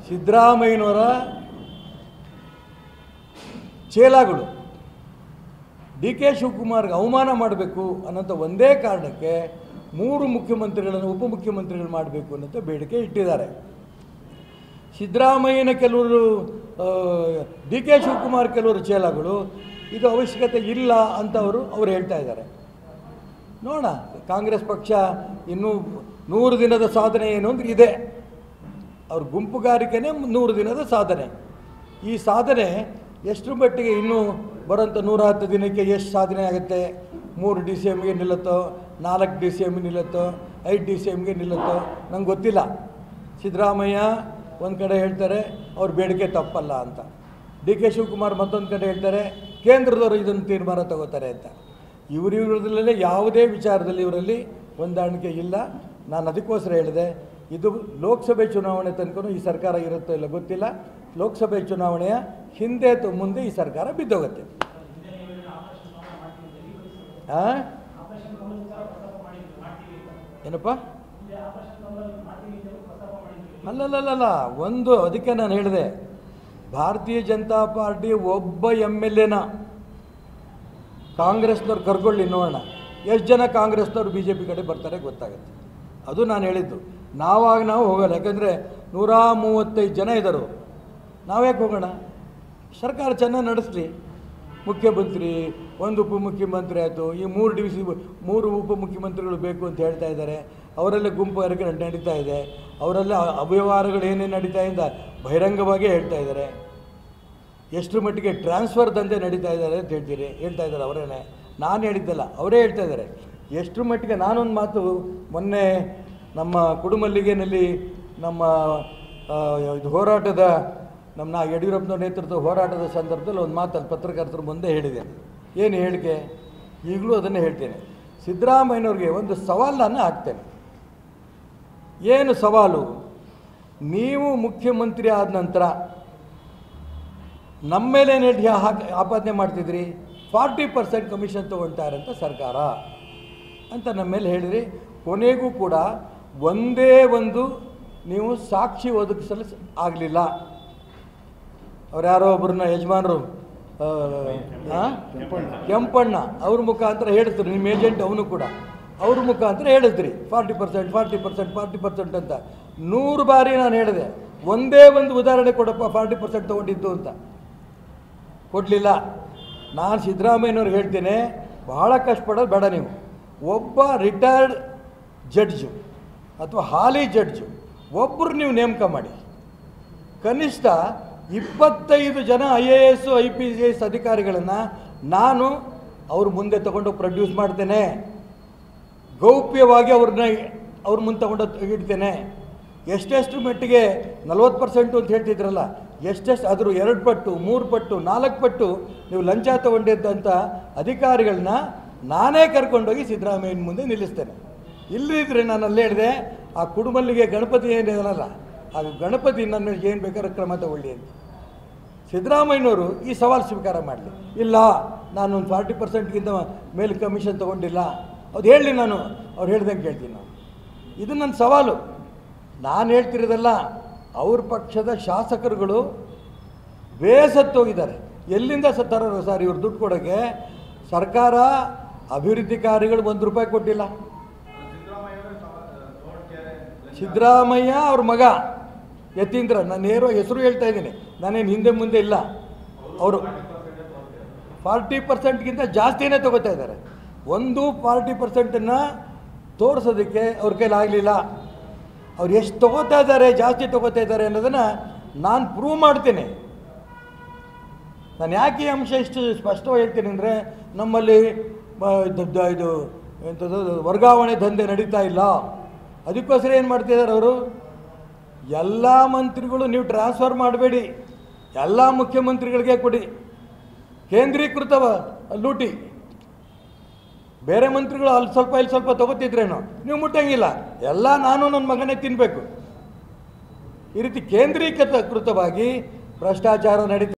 ಸಿದ್ದರಾಮಯ್ಯನವರ ಚೇಲಾಗಳು D K ಶಿವಕುಮಾರ್ಗೆ ಅವಮಾನ ಮಾಡಬೇಕು ಅನ್ನೋಂಥ ಒಂದೇ ಕಾರಣಕ್ಕೆ ಮೂರು ಮುಖ್ಯಮಂತ್ರಿಗಳನ್ನು ಉಪಮುಖ್ಯಮಂತ್ರಿಗಳು ಮಾಡಬೇಕು ಅನ್ನೋಂಥ ಬೇಡಿಕೆ ಇಟ್ಟಿದ್ದಾರೆ ಸಿದ್ದರಾಮಯ್ಯನ ಕೆಲವರು ಡಿ ಕೆ ಶಿವಕುಮಾರ್ ಕೆಲವರು ಚೇಲಾಗಳು ಇದು ಅವಶ್ಯಕತೆ ಇಲ್ಲ ಅಂತ ಅವರು ಅವ್ರು ಹೇಳ್ತಾ ಇದ್ದಾರೆ ನೋಡೋಣ ಕಾಂಗ್ರೆಸ್ ಪಕ್ಷ ಇನ್ನೂ ನೂರು ದಿನದ ಸಾಧನೆ ಏನು ಅಂದ್ರೆ ಇದೆ ಅವ್ರ ಗುಂಪುಗಾರಿಕೆನೇ ನೂರು ದಿನದ ಸಾಧನೆ ಈ ಸಾಧನೆ ಎಷ್ಟು ಮಟ್ಟಿಗೆ ಇನ್ನೂ ಬರೋಂಥ ನೂರ ಹತ್ತು ದಿನಕ್ಕೆ ಎಷ್ಟು ಸಾಧನೆ ಆಗುತ್ತೆ ಮೂರು ಡಿ ಸಿ ಎಮ್ಗೆ ನಿಲ್ಲುತ್ತೋ ನಾಲ್ಕು ಡಿ ಸಿ ಎಮ್ ನಿಲ್ಲುತ್ತೋ ಐದು ಡಿ ಸಿ ಎಮ್ಗೆ ನಿಲ್ಲುತ್ತೋ ನಂಗೆ ಗೊತ್ತಿಲ್ಲ ಸಿದ್ದರಾಮಯ್ಯ ಒಂದು ಕಡೆ ಹೇಳ್ತಾರೆ ಅವ್ರ ಬೇಡಿಕೆ ತಪ್ಪಲ್ಲ ಅಂತ ಡಿ ಕೆ ಶಿವಕುಮಾರ್ ಮತ್ತೊಂದು ಕಡೆ ಹೇಳ್ತಾರೆ ಕೇಂದ್ರದವರು ಇದನ್ನು ತೀರ್ಮಾನ ತಗೋತಾರೆ ಅಂತ ಇವರಿವರದಲ್ಲೇ ಯಾವುದೇ ವಿಚಾರದಲ್ಲಿ ಇವರಲ್ಲಿ ಹೊಂದಾಣಿಕೆ ಇಲ್ಲ ನಾನು ಅದಕ್ಕೋಸ್ಕರ ಹೇಳಿದೆ ಇದು ಲೋಕಸಭೆ ಚುನಾವಣೆ ತನಕ ಈ ಸರ್ಕಾರ ಇರುತ್ತೋ ಇಲ್ಲ ಗೊತ್ತಿಲ್ಲ ಲೋಕಸಭೆ ಚುನಾವಣೆಯ ಹಿಂದೆ ತ- ಮುಂದೆ ಈ ಸರ್ಕಾರ ಬಿದ್ದೋಗುತ್ತೆ ಆ? ಏನಪ್ಪ ಅಲ್ಲಲ್ಲಲ್ಲ ಒಂದು ಅದಕ್ಕೆ ನಾನು ಹೇಳಿದೆ ಭಾರತೀಯ ಜನತಾ ಪಾರ್ಟಿ ಒಬ್ಬ ಎಮ್ ಎಲ್ ಎನ ಕಾಂಗ್ರೆಸ್ನವ್ರು ಕರ್ಕೊಳ್ಳಿ ನೋಡೋಣ ಎಷ್ಟು ಜನ ಕಾಂಗ್ರೆಸ್ನವ್ರು ಬಿ ಜೆ ಪಿ ಕಡೆ ಬರ್ತಾರೆ ಗೊತ್ತಾಗುತ್ತೆ ಅದು ನಾನು ಹೇಳಿದ್ದು ನಾವಾಗ ನಾವು ಹೋಗಲ್ಲ ಯಾಕಂದರೆ ನೂರ ಮೂವತ್ತೈದು ಜನ ಇದ್ದರು ನಾವ್ಯಾಕೆ ಹೋಗೋಣ ಸರ್ಕಾರ ಚೆನ್ನಾಗಿ ನಡೆಸಲಿ ಮುಖ್ಯಮಂತ್ರಿ ಒಂದು ಉಪಮುಖ್ಯಮಂತ್ರಿ ಆಯಿತು ಈ ಮೂರು ಡಿ ಸಿ ಮೂರು ಉಪಮುಖ್ಯಮಂತ್ರಿಗಳು ಬೇಕು ಅಂತ ಹೇಳ್ತಾ ಇದ್ದಾರೆ ಅವರೆಲ್ಲ ಗುಂಪು ಅರಕೆ ನಡೀತಾ ಇದೆ ಅವರೆಲ್ಲ ಅವ್ಯವಹಾರಗಳು ಏನೇನು ನಡೀತಾ ಇಂದ ಬಹಿರಂಗವಾಗೇ ಹೇಳ್ತಾ ಇದ್ದಾರೆ ಎಷ್ಟು ಮಟ್ಟಿಗೆ ಟ್ರಾನ್ಸ್ಫರ್ ದಂಧೆ ನಡೀತಾ ಇದ್ದಾರೆ ಅಂತ ಹೇಳ್ತೀರಿ ಹೇಳ್ತಾ ಇದ್ದಾರೆ ಅವರೇನೆ ನಾನು ಹೇಳಿದ್ದಲ್ಲ ಅವರೇ ಹೇಳ್ತಾ ಇದ್ದಾರೆ ಎಷ್ಟು ಮಟ್ಟಿಗೆ ನಾನೊಂದು ಮಾತು ಮೊನ್ನೆ ನಮ್ಮ ಕುಡುಮಲ್ಲಿಗೆನಲ್ಲಿ ನಮ್ಮ ಆ, ಇದು ಹೋರಾಟದ ನಮ್ಮ ನಾ ಯಡಿಯೂರಪ್ಪನವ್ರ ನೇತೃತ್ವದ ಹೋರಾಟದ ಸಂದರ್ಭದಲ್ಲಿ ಒಂದು ಮಾತು ಅಲ್ಲಿ ಪತ್ರಕರ್ತರ ಮುಂದೆ ಹೇಳಿದೆ ಏನು ಹೇಳಿಕೆ ಈಗಲೂ ಅದನ್ನೇ ಹೇಳ್ತೇನೆ ಸಿದ್ದರಾಮಯ್ಯನವ್ರಿಗೆ ಒಂದು ಸವಾಲನ್ನು ಹಾಕ್ತೇನೆ ಏನು ಸವಾಲು ನೀವು ಮುಖ್ಯಮಂತ್ರಿ ಆದ ನಂತರ ನಮ್ಮ ಮೇಲೆ ನೆಟ್ ಹಾಕಿ ಆಪಾದನೆ ಮಾಡ್ತಿದ್ರಿ ಫಾರ್ಟಿ ಪರ್ಸೆಂಟ್ ಕಮಿಷನ್ ತೊಗೊಳ್ತಾರೆ ಅಂತ ಸರ್ಕಾರ ಅಂತ ನಮ್ಮ ಮೇಲೆ ಹೇಳಿದ್ರಿ ಕೊನೆಗೂ ಕೂಡ ಒಂದೇ ಒಂದು ನೀವು ಸಾಕ್ಷಿ ಒದಗಿಸಲು ಆಗಲಿಲ್ಲ ಅವ್ರು ಯಾರೋ ಒಬ್ಬರನ್ನ ಯಜಮಾನರು ಆ, ಆ? ಕೆಂಪಣ್ಣ ಅವ್ರ ಮುಖಾಂತರ ಹೇಳಿದ್ರು ನಿಮ್ಮ ಏಜೆಂಟ್ ಅವನು ಕೂಡ ಅವ್ರ ಮುಖಾಂತರ ಹೇಳಿದ್ರಿ forty percent forty percent forty percent ಅಂತ ನೂರು ಬಾರಿ ನಾನು ಹೇಳಿದೆ ಒಂದೇ ಒಂದು ಉದಾಹರಣೆ ಕೊಡಪ್ಪ ಫಾರ್ಟಿ ಪರ್ಸೆಂಟ್ ತೊಗೊಂಡಿದ್ದು ಅಂತ ಕೊಡಲಿಲ್ಲ ನಾನು ಸಿದ್ದರಾಮಯ್ಯನವ್ರಿಗೆ ಹೇಳ್ತೇನೆ ಬಹಳ ಕಷ್ಟಪಡೋದು ಬೇಡ ನೀವು ಒಬ್ಬ ರಿಟೈರ್ಡ್ ಜಡ್ಜು ಅಥವಾ ಹಾಲಿ ಜಡ್ಜು ಒಬ್ಬರು ನೀವು ನೇಮಕ ಮಾಡಿ ಕನಿಷ್ಠ ಇಪ್ಪತ್ತೈದು ಜನ I A S I P S ಅಧಿಕಾರಿಗಳನ್ನು ನಾನು ಅವ್ರ ಮುಂದೆ ತಗೊಂಡು ಪ್ರೊಡ್ಯೂಸ್ ಮಾಡ್ತೇನೆ ಗೌಪ್ಯವಾಗಿ ಅವ್ರನ್ನ ಅವ್ರ ಮುಂದೆ ತಗೊಂಡು ಇಡ್ತೇನೆ ಎಷ್ಟೆಷ್ಟು ಮಟ್ಟಿಗೆ ನಲ್ವತ್ತು ಪರ್ಸೆಂಟು ಅಂತ ಹೇಳ್ತಿದ್ರಲ್ಲ ಎಷ್ಟೆಷ್ಟು ಅದ್ರ ಎರಡು ಪಟ್ಟು ಮೂರು ಪಟ್ಟು ನಾಲ್ಕು ಪಟ್ಟು ನೀವು ಲಂಚ ತಗೊಂಡಿದ್ದಂಥ ಅಧಿಕಾರಿಗಳನ್ನ ನಾನೇ ಕರ್ಕೊಂಡೋಗಿ ಸಿದ್ದರಾಮಯ್ಯನ ಮುಂದೆ ನಿಲ್ಲಿಸ್ತೇನೆ ಇಲ್ಲದಿದ್ದರೆ ನಾನು ಅಲ್ಲೇ ಹೇಳಿದೆ ಆ ಕುಡುಮಲ್ಲಿಗೆ ಗಣಪತಿ ಏನಿದನಲ್ಲ ಆ ಗಣಪತಿ ನನ್ನ ಏನು ಬೇಕಾದ್ರೂ ಕ್ರಮ ತಗೊಳ್ಳಿ ಅಂತ ಸಿದ್ದರಾಮಯ್ಯನವರು ಈ ಸವಾಲು ಸ್ವೀಕಾರ ಮಾಡಲಿ ಇಲ್ಲ ನಾನು ಒಂದು ಫಾರ್ಟಿ ಪರ್ಸೆಂಟ್ಗಿಂತ ಮೇಲೆ ಕಮಿಷನ್ ತೊಗೊಂಡಿಲ್ಲ ಅದು ಹೇಳಲಿ ನಾನು ಅವ್ರು ಹೇಳ್ದಂಗೆ ಕೇಳ್ತೀನಿ ನಾನು ಇದು ನನ್ನ ಸವಾಲು ನಾನು ಹೇಳ್ತಿರೋದಲ್ಲ ಅವ್ರ ಪಕ್ಷದ ಶಾಸಕರುಗಳು ಬೇಸತ್ತೋಗಿದ್ದಾರೆ ಎಲ್ಲಿಂದ ಸತ್ತಾರೋ ಸರ್ ಇವ್ರು ದುಡ್ಡು ಕೊಡೋಕ್ಕೆ ಸರ್ಕಾರ ಅಭಿವೃದ್ಧಿ ಕಾರ್ಯಗಳು ಒಂದು ರೂಪಾಯಿ ಕೊಟ್ಟಿಲ್ಲ ಸಿದ್ದರಾಮಯ್ಯ ಅವ್ರ ಮಗ ಯತೀಂದ್ರ ನಾನು ನೇರ ಹೆಸರು ಹೇಳ್ತಾ ಇದ್ದೀನಿ ನಾನೇನು ಹಿಂದೆ ಮುಂದೆ ಇಲ್ಲ ಅವರು ಫಾರ್ಟಿ ಪರ್ಸೆಂಟ್ಗಿಂತ ಜಾಸ್ತಿನೇ ತಗೋತಾ ಇದ್ದಾರೆ ಒಂದು ಫಾರ್ಟಿ ಪರ್ಸೆಂಟನ್ನು ತೋರಿಸೋದಕ್ಕೆ ಅವ್ರ ಕೈಲಾಗಲಿಲ್ಲ ಅವ್ರು ಎಷ್ಟು ತಗೋತಾ ಇದ್ದಾರೆ ಜಾಸ್ತಿ ತಗೋತಾ ಇದ್ದಾರೆ ಅನ್ನೋದನ್ನು ನಾನು ಪ್ರೂವ್ ಮಾಡ್ತೀನಿ ನಾನು ಯಾಕೆ ಈ ಅಂಶ ಇಷ್ಟು ಸ್ಪಷ್ಟವಾಗಿ ಹೇಳ್ತೀನಿ ಅಂದರೆ ನಮ್ಮಲ್ಲಿ ಮ, ದ- ದ- ಇದು ಎಂಥದ್ದು ವರ್ಗಾವಣೆ ದಂಧೆ ನಡೀತಾ ಇಲ್ಲ ಅದಕ್ಕೋಸ್ಕರ ಏನು ಮಾಡ್ತಿದ್ದಾರೆ ಅವರು ಎಲ್ಲ ಮಂತ್ರಿಗಳು ನೀವು ಟ್ರಾನ್ಸ್ಫರ್ ಮಾಡಬೇಡಿ ಎಲ್ಲ ಮುಖ್ಯಮಂತ್ರಿಗಳಿಗೆ ಕೊಡಿ ಕೇಂದ್ರೀಕೃತ ಲೂಟಿ ಬೇರೆ ಮಂತ್ರಿಗಳು ಅಲ್ಲಿ ಸ್ವಲ್ಪ ಇಲ್ಲಿ ಸ್ವಲ್ಪ ತಗೋತಿದ್ರೇನೋ ನೀವು ಮುಟ್ಟಂಗಿಲ್ಲ ಎಲ್ಲ ನಾನು ನನ್ನ ಮಗನೇ ತಿನ್ನಬೇಕು ಈ ರೀತಿ ಕೇಂದ್ರೀಕೃತ ಕೃತವಾಗಿ ಭ್ರಷ್ಟಾಚಾರ ನಡೀತಾ